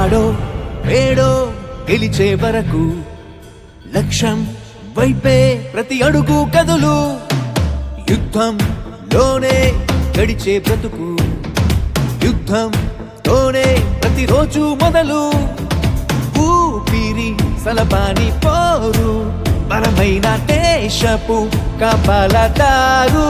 తాడో వేడో గెలిచే వరకు లక్ష్యం వైపే ప్రతి అడుగు కదులు యుద్ధం లోనే గడిచే బ్రతుకు యుద్ధం తోనే ప్రతిరోజు మొదలు ఊపిరి సలపాని పోరు బలమైన దేశపు కాపాలదారు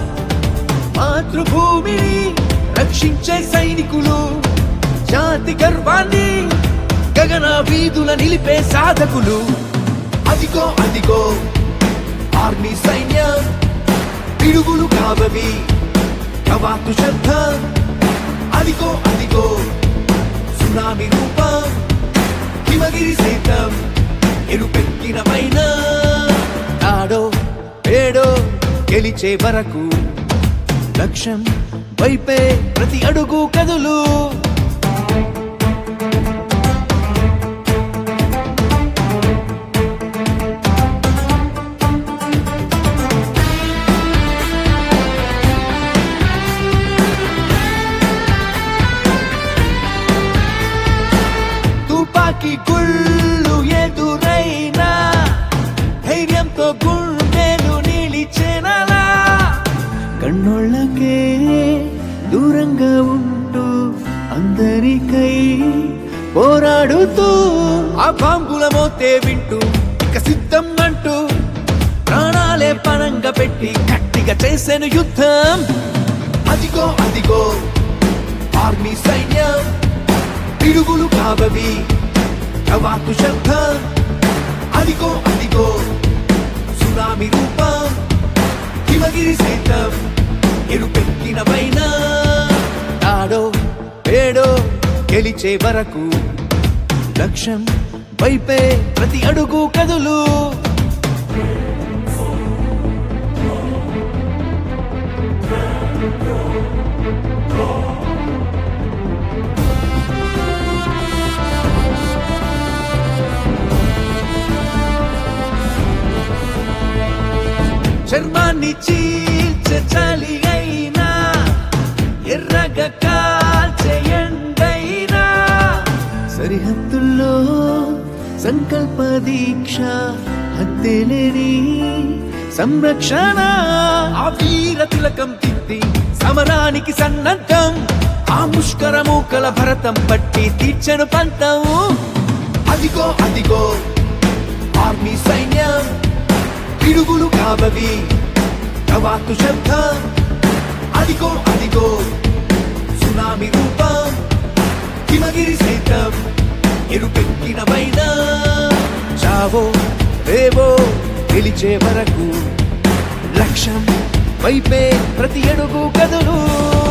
మాతృభూమిని రక్షించే సైనికులు జాతి గర్వాన్ని గగన వీధుల నిలిపే సాధకులు అదిగో అదిగో ఆర్మీ సైన్యం పిడుగులు కావవి కవాతు శబ్దం అదిగో అదిగో సునామీ రూపం హిమగిరి సైతం ఎరుపెక్కిన పైన తాడో ఏడో గెలిచే వరకు లక్ష్యం వైపే ప్రతి అడుగు కదులు తుపాకీ గుళ్ళు ఎదురైనా ధైర్యంతో గుండెలు నిలిచేనలా కన్నోళ్ళకే దూరంగా ఉంటూ అందరికై పోరాడుతూ ఆ బాంబుల మోతే వింటూ ఇక సిద్ధం అంటూ ప్రాణాలే పణంగా పెట్టి గట్టిగా చేశాను యుద్ధం అదిగో అదిగో ఆర్మీ సైన్యం పిడుగులు కావవి కవాతు శబ్దం అదిగో అదిగో సునామీ రూపం హిమగిరి సైతం ఎరుపెక్కిన పైన తాడో ఏడో గెలిచే వరకు లక్ష్యం వైపే ప్రతి అడుగు కదులు చర్మాన్ని చీల్చే చలి అయినా ఎర్రగా కాల్చే ఎండైనా సరిహద్దుల్లో సంకల్ప దీక్ష హద్దెలేని సంరక్షణ ఆ వీర తిలకం తిత్తి సమరానికి సన్నద్ధం ఆ ముష్కర మూకల భరతం పట్టి తీర్చను పంతం అదిగో అదిగో ఆర్మీ సైన్యం పిడుగులు కావవి కవాతు శబ్దం అదిగో అదిగో సునామీ రూపం హిమగిరి సైతం ఎరుపెక్కిన పైన చావో రేవో గెలిచే వరకు లక్ష్యం వైపే ప్రతి అడుగు కదులు